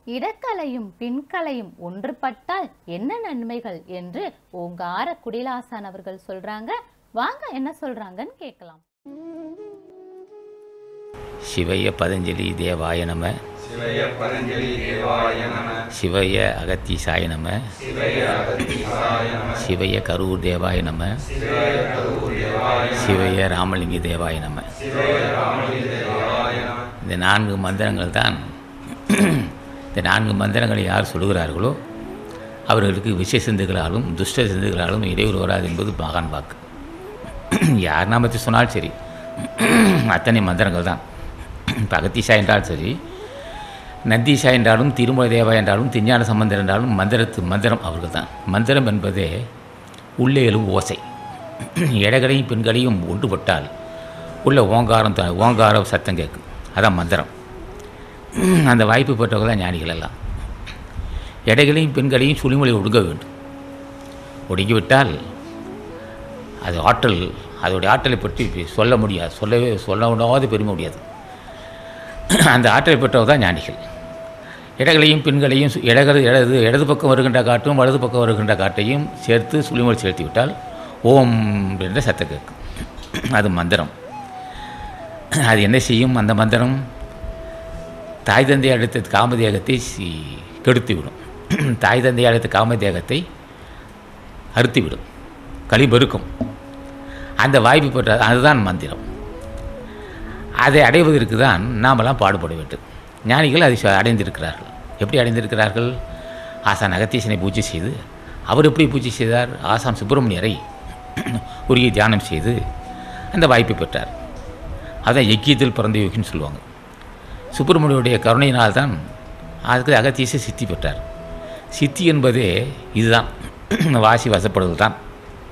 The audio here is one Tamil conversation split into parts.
இடக்கலையும் பின்கலையும் ஒன்றுபட்டால் என்ன நன்மைகள் என்று ஓங்கார குடிலாசான் அவர்கள் சொல்றாங்க வாங்க என்ன சொல்றாங்கன்னு கேட்கலாம் சிவய பதஞ்சலி தேவாய நம சிவய பதஞ்சலி தேவாய நம சிவய அகத்தீசாய நம சிவய அகத்தீசாய நம சிவய கரூர் தேவாய நம சிவய கரூர் தேவாய நம சிவய ராமலிங்க தேவாய நம சிவய ராமலிங்க தேவாய நம இந்த நான்கு மந்திரங்கள் தான் இந்த நான்கு மந்திரங்களை யார் சொல்லுகிறார்களோ அவர்களுக்கு விஷ சிந்துகளாலும் துஷ்ட சிந்துகளாலும் இடையூறு வராது என்பது மகான் வாக்கு யார் நாமத்தை சொன்னாலும் சரி அத்தனை மந்திரங்கள் தான் இப்போ அகத்தீஷா என்றாலும் சரி நந்தீஷா என்றாலும் திருமலை தேவா என்றாலும் திருஞான சம்பந்தர் என்றாலும் மந்திரத்து மந்திரம் அவர்கள் தான் மந்திரம் என்பதே உள்ளே எழும் ஓசை இடகளையும் பெண்களையும் ஒன்றுபட்டால் உள்ள ஓங்காரம் த ஓங்கார சத்தம் கேட்கும் அதான் மந்திரம் அந்த வாய்ப்பு பெற்றவங்க தான் ஞானிகள் எல்லாம் எடைகளையும் பெண்களையும் சுழிமொழி ஒடுங்க வேண்டும் ஒடுங்கிவிட்டால் அது ஆற்றல் அதோடைய ஆற்றலை பற்றி இப்ப சொல்ல முடியாது சொல்லவே சொல்ல முடியாத பெருமை முடியாது அந்த ஆற்றலை பெற்றவர் தான் ஞானிகள் இடங்களையும் பெண்களையும் சு- இடது இடது இடது பக்கம் வருகின்ற காட்டும் வலது பக்கம் வருகின்ற காட்டையும் சேர்த்து சுழிமொழி செலுத்தி விட்டால் ஓம் என்ற சத்தம் கேட்கும் அது மந்திரம் அது என்ன செய்யும் அந்த மந்திரம் தாய் தந்தை அழைத்த காமதேகத்தை சி- கெடுத்துவிடும் தாய் தந்தை அழைத்த காமதேகத்தை அறுத்துவிடும் களி பெருக்கும் அந்த வாய்ப்பு பெற்ற அதுதான் மந்திரம் அதை அடைவதற்கு தான் நாமெல்லாம் பாடுபட வேண்டும் ஞானிகள் அதை ச- அடைந்திருக்கிறார்கள் எப்படி அடைந்திருக்கிறார்கள் ஆசான் அகத்தீசனை பூஜை செய்து அவர் எப்படி பூஜை செய்தார் ஆசான் சுப்பிரமணியரை உரிய தியானம் செய்து அந்த வாய்ப்பை பெற்றார் அதான் யக்கியத்தில் பிறந்த யோகின்னு சொல்லுவாங்க சுப்பிரமணியுடைய கருணையினால் தான் அதுக்கு அகத்தீச சித்தி பெற்றார் சித்தி என்பதே இதுதான் வாசி வசப்படுதல் தான்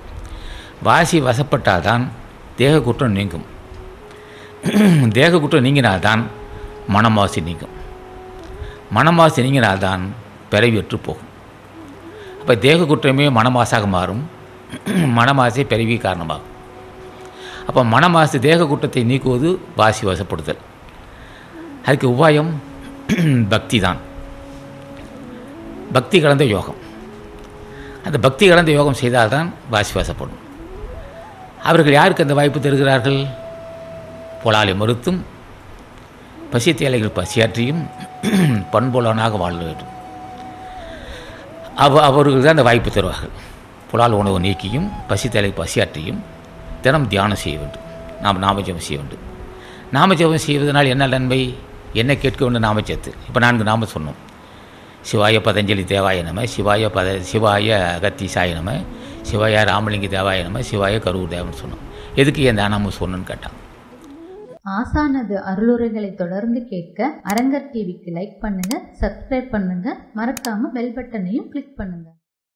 வாசி வசப்பட்டால் தான் தேக குற்றம் நீங்கும் தேக குற்றம் நீங்கினால்தான் மனமாசி நீங்கும் மனமாசி நீங்கினால்தான் பிறவி வெற்று போகும் அப்போ தேக குற்றமே மனமாசாக மாறும் மனமாசை பிறவி காரணமாகும் அப்போ மனமாசு தேக குற்றத்தை நீக்குவது வாசி வசப்படுதல் அதுக்கு உபாயம் பக்தி தான் பக்தி கலந்த யோகம் அந்த பக்தி கலந்த யோகம் செய்தால்தான் வாசி வசப்படும் அவர்கள் யாருக்கு அந்த வாய்ப்பு தருகிறார்கள் புலாலை மறுத்தும் பசி தேலைகள் பசியாற்றியும் பண்புலனாக வாழ வேண்டும் அவ அவர்கள் தான் அந்த வாய்ப்பு தருவார்கள் புலால் உணவு நீக்கியும் பசி தேலை பசியாற்றியும் தினம் தியானம் செய்ய வேண்டும் நாம் நாமஜபம் செய்ய வேண்டும் நாமஜபம் செய்வதனால் என்ன நன்மை என்ன கேட்க வேண்டும் நாமஜத்து இப்போ நான்கு நாம சொன்னோம் சிவாய பதஞ்சலி தேவாய நம சிவாய பத சிவாய அகத்தீசாய நம சிவாய ராமலிங்க தேவாய நம சிவாய கரூர் தேவன் சொன்னோம் எதுக்கு என் நாமம் சொன்னோன்னு கேட்டான் ஆசானது அருளுரைகளை தொடர்ந்து கேட்க அரங்கர் டிவிக்கு லைக் பண்ணுங்க சப்ஸ்கிரைப் பண்ணுங்க மறக்காம பெல் பட்டனையும் கிளிக் பண்ணுங்க